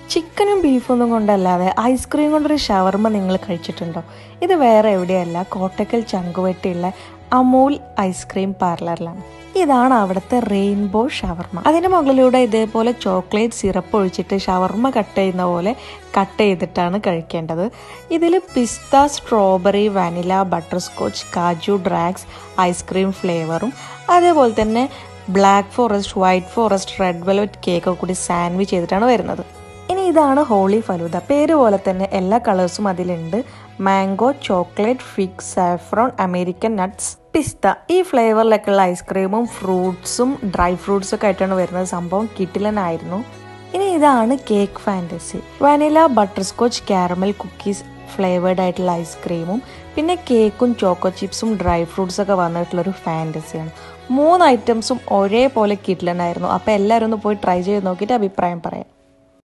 ചിക്കനും ബീഫൊന്നും കൊണ്ടല്ലാതെ ഐസ്ക്രീം കൊണ്ടൊരു ഷവർമ നിങ്ങൾ കഴിച്ചിട്ടുണ്ടോ ഇത് വേറെ എവിടെയല്ല കോട്ടക്കൽ ചങ്കുവെട്ടിയുള്ള അമൂൽ ഐസ്ക്രീം പാർലറിലാണ് ഇതാണ് അവിടുത്തെ റെയിൻബോ ഷവർമ അതിന് മുകളിലൂടെ ഇതേപോലെ ചോക്ലേറ്റ് സിറപ്പ് ഒഴിച്ചിട്ട് ഷവർമ കട്ട് ചെയ്യുന്ന പോലെ കട്ട് ചെയ്തിട്ടാണ് കഴിക്കേണ്ടത് ഇതിൽ പിസ്ത സ്ട്രോബെറി വാനില ബട്ടർ സ്കോച്ച് കാജു ഡ്രാക്സ് ഐസ്ക്രീം ഫ്ലേവറും അതേപോലെ തന്നെ black forest white forest red velvet cake കൂടി സാൻഡ്വിച്ച് ചെയ്തിട്ടാണ് വരുന്നത് ഇനി ഇതാണ് ഹോളി ഫലൂദ പേര് പോലെ തന്നെ എല്ലാ കളേഴ്സും അതിലുണ്ട് mango chocolate fig saffron American nuts പിസ്ത ഈ ഫ്ലേവറിലൊക്കെയുള്ള ഐസ്ക്രീമും ഫ്രൂട്ട്സും ഡ്രൈ ഫ്രൂട്ട്സും ഒക്കെ ആയിട്ടാണ് വരുന്നത് സംഭവം കിട്ടിലനായിരുന്നു ഇനി ഇതാണ് cake fantasy vanilla butterscotch caramel cookies flavoured ആയിട്ടുള്ള ഐസ്ക്രീമും പിന്നെ കേക്കും ചോക്കോ ചിപ്സും ഡ്രൈ ഫ്രൂട്ട്സ് ഒക്കെ വന്നിട്ടുള്ളൊരു ഫാൻറ്റസിയാണ് മൂന്ന് ഐറ്റംസും ഒരേപോലെ കിട്ടിലനായിരുന്നു അപ്പോൾ എല്ലാവരും ഒന്ന് പോയി ട്രൈ ചെയ്ത് നോക്കിയിട്ട് അഭിപ്രായം പറയാം